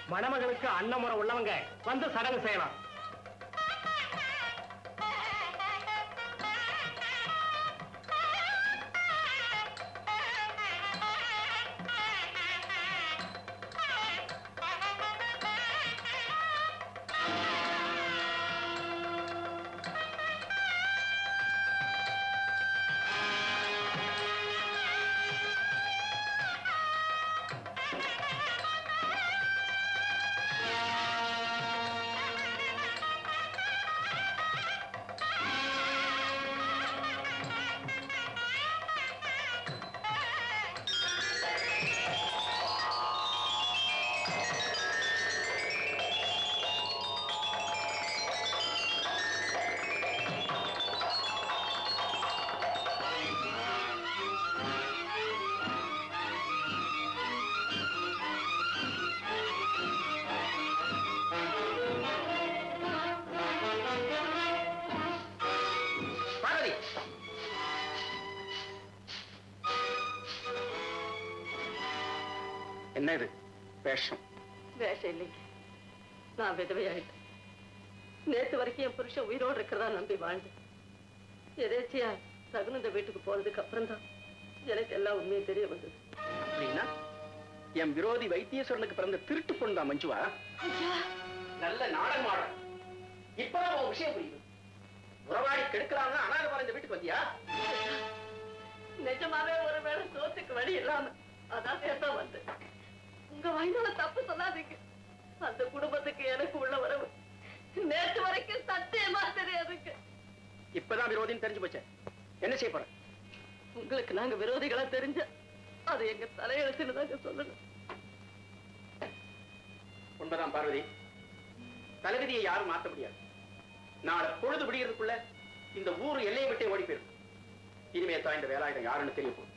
மணமகளுக்கு அன்னமுறை உள்ளவங்க வந்து சடங்கு செய்யலாம் பார்வதி என்ன இது வேஷம் வேஷம் இல்லைங்க நான் விதவையாயிட்டேன் நேத்து வரைக்கும் என் புருஷன் உயிரோடு இருக்கிறதா நம்பி வாழ்ந்தேன் எதேச்சியா தகுந்த வீட்டுக்கு போனதுக்கு அப்புறம் தான் எனக்கு எல்லா உண்மையும் தெரிய வந்தது அப்படின்னா என் விரோதி வைத்தீஸ்வரனுக்கு பிறந்த திருட்டு பொண்ணு தான் மஞ்சுவா நல்ல நாடகம் ஆட இப்பதான் உன் விஷயம் புரியுது உறவாடி கெடுக்கலாம்னு அனாதை பாரு இந்த வீட்டுக்கு வந்தியா நிஜமாவே ஒருவேளை சோத்துக்கு வழி இல்லாம அதான் பேச வந்தேன் உங்க வயதால தப்பு சொல்லாதீங்க அந்த குடும்பத்துக்கு எனக்கு உள்ள உறவு நேற்று வரைக்கும் சத்தியமா தெரியாதுங்க இப்பதான் விரோதின்னு தெரிஞ்சு போச்சே என்ன செய்ய போற உங்களுக்கு நாங்க விரோதிகளா தெரிஞ்ச அது எங்க தலையெழுத்துன்னு தாங்க சொல்லணும் உண்மைதான் பார்வதி தலைவிதியை யாரும் மாத்த முடியாது நாளை பொழுது விடியறதுக்குள்ள இந்த ஊர் எல்லையை விட்டே ஓடி போயிரும் இனிமே தான் இந்த வேலாயுதம் யாருன்னு தெரிய போகுது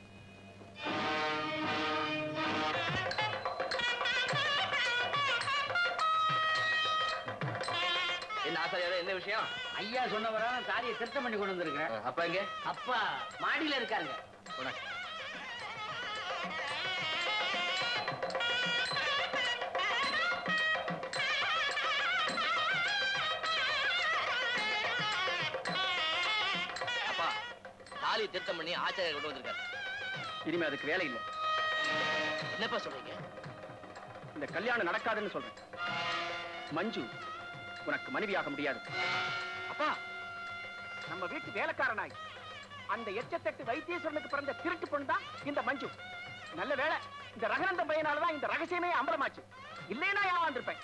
என்ன ஆசாரியாரே என்ன விஷயம் ஐயா சொன்னவரா தாலியை திருத்தம் பண்ணி கொண்டு வந்திருக்கிறேன் அப்பா எங்க அப்பா மாடியில இருக்காங்க உனக்கு அப்பா தாலி திருத்தம் பண்ணி ஆச்சாரியர் கொண்டு வந்திருக்காரு இனிமே அதுக்கு வேலை இல்லை என்னப்பா சொல்றீங்க இந்த கல்யாணம் நடக்காதுன்னு சொல்றேன் மஞ்சு உனக்கு மனைவியாக முடியாது அப்பா நம்ம வீட்டு வேலைக்காரனாய் அந்த எச்சத்தட்டு வைத்தீஸ்வரனுக்கு பிறந்த திருட்டு பொண்ணு தான் இந்த மஞ்சு நல்ல வேலை இந்த ரகநந்த பையனாலதான் இந்த ரகசியமே அம்பலமாச்சு இல்லைன்னா ஏமாந்திருப்பேன்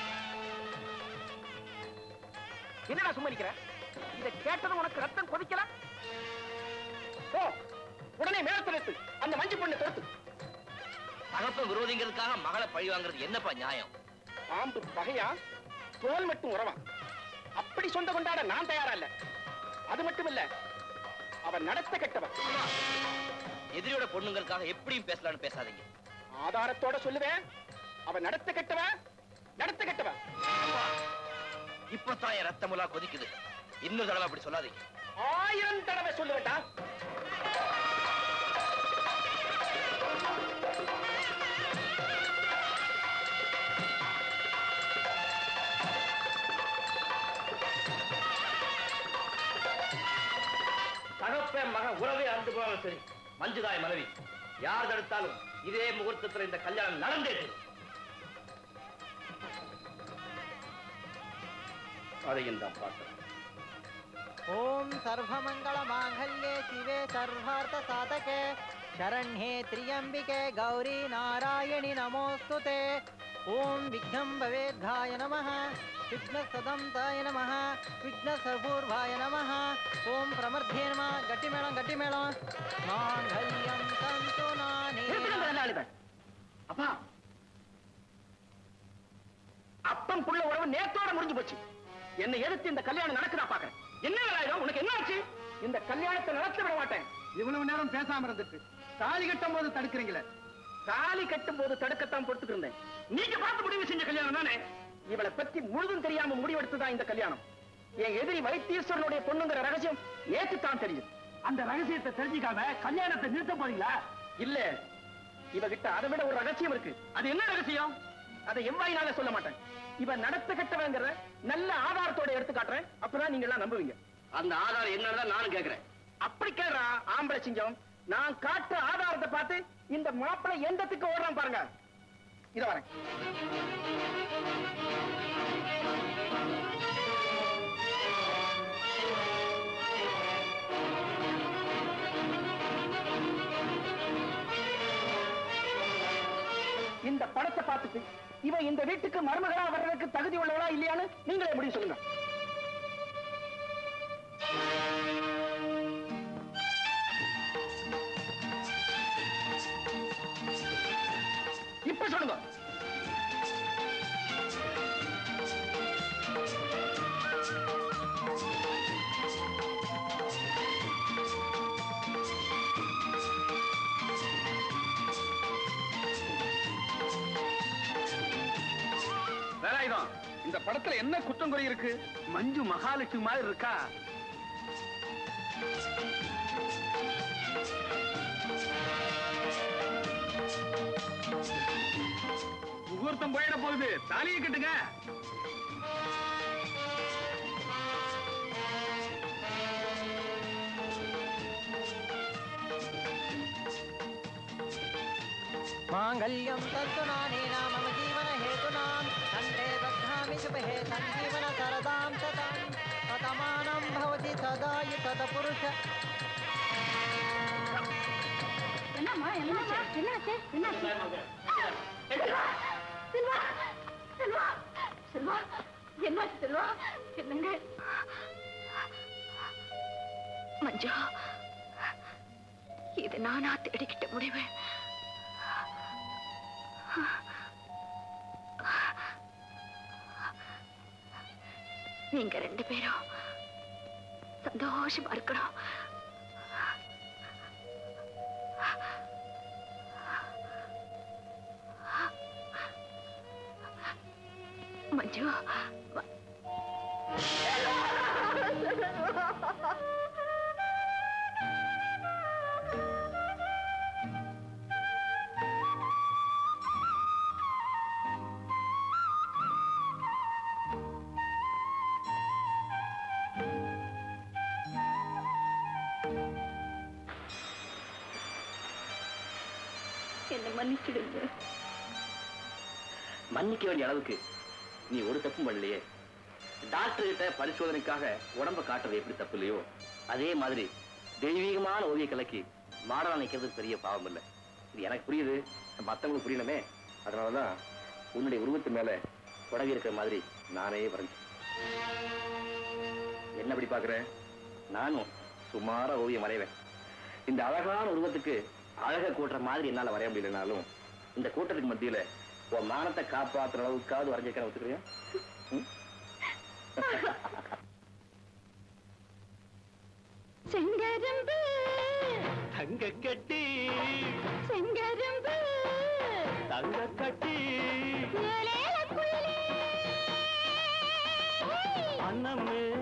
என்னடா சும்மா நிக்கிற இதை கேட்டதும் உனக்கு ரத்தம் கொதிக்கல ஓ உடனே மேலத்திலிட்டு அந்த மஞ்சு பொண்ணை தொடுத்து தகப்ப விரோதிங்கிறதுக்காக மகளை பழி வாங்குறது என்னப்பா நியாயம் பாம்பு பகையா தோல் மட்டும் உறவா அப்படி சொந்த கொண்டாட நான் தயாரா இல்ல அது மட்டும் இல்ல அவன் நடத்த கெட்டவன் எதிரியோட பொண்ணுங்களுக்காக எப்படியும் பேசலாம்னு பேசாதீங்க ஆதாரத்தோட சொல்லுவேன் அவன் நடத்த கெட்டவன் நடத்த கெட்டவன் இப்பதான் என் ரத்தமுலா கொதிக்குது இன்னொரு தடவை அப்படி சொல்லாதீங்க ஆயிரம் தடவை சொல்லு வேண்டாம் தகப்பன் மகன் உறவே அந்து போனாலும் சரி மஞ்சுதாய் மனைவி யார் தடுத்தாலும் இதே முகூர்த்தத்துல இந்த கல்யாணம் நடந்தே தீரும். அதையும் தான் பார்த்தேன் ॐ सर्वमङ्गलमाङ्गल्ये शिवे सर्वार्थसाधके शरण्ये त्र्यम्बिके गौरी नारायणि नमोऽस्तु ते ॐ विघ्नं भवेद्धाय नमः विघ्नसदन्ताय नमः विघ्नसपूर्वाय नमः ॐ प्रमर्ध्ये नमः गट्टिमेळं गट्टिमेळं माङ्गल्यं तन्तु नानेन வேலாளிதான் அப்பா அப்பம் புள்ள உறவு நேத்தோட முடிஞ்சு போச்சு என்னை எதிர்த்து இந்த கல்யாணம் நடக்குதா பாக்குறேன் என்ன வேலாயுதம் உனக்கு என்ன ஆச்சு இந்த கல்யாணத்தை நடத்த விட மாட்டேன் இவ்வளவு நேரம் பேசாம இருந்துட்டு தாலி கட்டும் போது தடுக்கிறீங்களே தாலி கட்டும் போது தடுக்கத்தான் பொறுத்துட்டு இருந்தேன் நீங்க பார்த்து முடிவு செஞ்ச கல்யாணம் தானே இவளை பத்தி முழுதும் தெரியாம முடிவெடுத்துதான் இந்த கல்யாணம் என் எதிரி வைத்தீஸ்வரனுடைய பொண்ணுங்கிற ரகசியம் நேத்து தான் தெரியுது அந்த ரகசியத்தை தெரிஞ்சுக்காம கல்யாணத்தை நிறுத்த போறீங்களா இல்ல இவகிட்ட அதை விட ஒரு ரகசியம் இருக்கு அது என்ன ரகசியம் அதை எவ்வாயினால சொல்ல மாட்டேன் இவன் நடத்த கெட்டவங்கிற நல்ல ஆதாரத்தோட எடுத்து காட்டுறேன் அப்பதான் நீங்க எல்லாம் நம்புவீங்க அந்த ஆதாரம் என்னன்னு நானும் கேக்குறேன் அப்படி கேடுறா ஆம்பளை சிங்கம் நான் காட்டுற ஆதாரத்தை பார்த்து இந்த மாப்பிளை எந்தத்துக்கு ஓடுறான் பாருங்க இத வரேன் இந்த படத்தை பார்த்துட்டு இவன் இந்த வீட்டுக்கு மருமகளா வர்றதுக்கு தகுதி உள்ளவளா இல்லையான்னு நீங்களே முடிவு சொல்லுங்க இப்ப சொல்லுங்க வேலாயுதம் இந்த படத்துல என்ன குற்றம் குறை இருக்கு மஞ்சு மகாலட்சுமி மாதிரி இருக்கா முகூர்த்தம் போயிட போகுது தாலியை கட்டுங்க माङ्गल्यं तत्तु नानेन मम जीवनहेतूनां कण्ठे बध्नामि शुभे सञ्जीवनसरदां सदां शतमानं भवति सदा युतपुरुष என்னம்மா என்னாச்சு என்னாச்சு என்னாச்சு செல்வா செல்வா செல்வா என்னாச்சு செல்வா என்னங்க மஞ்சு இது நானா தேடிக்கிட்ட முடிவு நீங்க ரெண்டு பேரும் சந்தோஷமா இருக்கணும் மஞ்சு ம- என்னை மன்னிச்சிடுங்க மன்னிக்க வேண்டிய அளவுக்கு நீ ஒரு தப்பும் பண்ணலையே டாக்டர் கிட்ட பரிசோதனைக்காக உடம்ப காட்டுறது எப்படி தப்பு இல்லையோ அதே மாதிரி தெய்வீகமான ஓவிய கலைக்கு மாடலா நிக்கிறது பெரிய பாவம் இல்லை இது எனக்கு புரியுது மத்தவங்களுக்கு புரியணுமே அதனாலதான் உன்னுடைய உருவத்து மேல புடவி இருக்கிற மாதிரி நானே வரைஞ்சேன் என்ன அப்படி பாக்குறேன் நானும் சுமாரா ஓவியம் வரைவேன் இந்த அழகான உருவத்துக்கு அழகை கூட்டுற மாதிரி என்னால வரைய முடியலனாலும் இந்த கூட்டத்துக்கு மத்தியில உன் மானத்தை காப்பாத்துற அளவுக்காவது வரைஞ்சிருக்கேன் ஒத்துக்கிறியா ம்? செங்கரும்பு தங்க கட்டி செங்கரும்பு தங்க கட்டி ஏலேல குயிலே அன்னமே